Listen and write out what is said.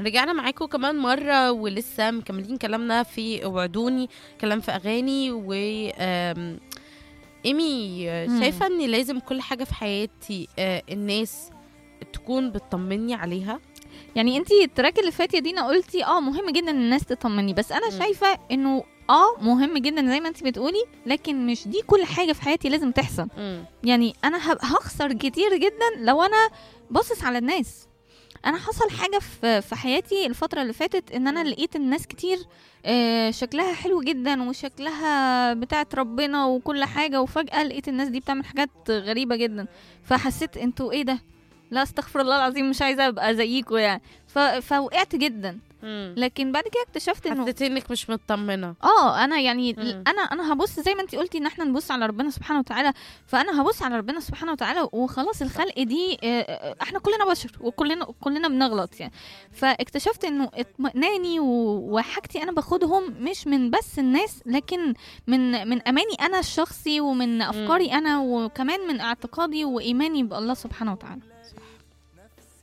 رجعنا معاكم كمان مرة ولسه مكملين كلامنا في وعدوني كلام في أغاني و آم، إيمي مم. شايفة إن لازم كل حاجة في حياتي آه، الناس تكون بتطمني عليها يعني انت التراك اللي فات يا دينا قلتي اه مهم جدا ان الناس تطمني بس انا مم. شايفه انه اه مهم جدا زي ما انت بتقولي لكن مش دي كل حاجه في حياتي لازم تحصل مم. يعني انا هب- هخسر كتير جدا لو انا باصص على الناس انا حصل حاجه في في حياتي الفتره اللي فاتت ان انا لقيت الناس كتير آه، شكلها حلو جدا وشكلها بتاعت ربنا وكل حاجه وفجاه لقيت الناس دي بتعمل حاجات غريبه جدا فحسيت انتوا ايه ده لا استغفر الله العظيم مش عايزه ابقى زيكوا يعني ف... فوقعت جدا مم. لكن بعد كده اكتشفت انه حسيت إنك مش مطمنة اه انا يعني مم. انا انا هبص زي ما انت قلتي ان احنا نبص على ربنا سبحانه وتعالى فانا هبص على ربنا سبحانه وتعالى وخلاص الخلق دي آه، آه، احنا كلنا بشر وكلنا كلنا بنغلط يعني فاكتشفت انه اطمئناني و- وحاجتي انا باخدهم مش من بس الناس لكن من من اماني انا الشخصي ومن افكاري انا وكمان من اعتقادي وايماني بالله سبحانه وتعالى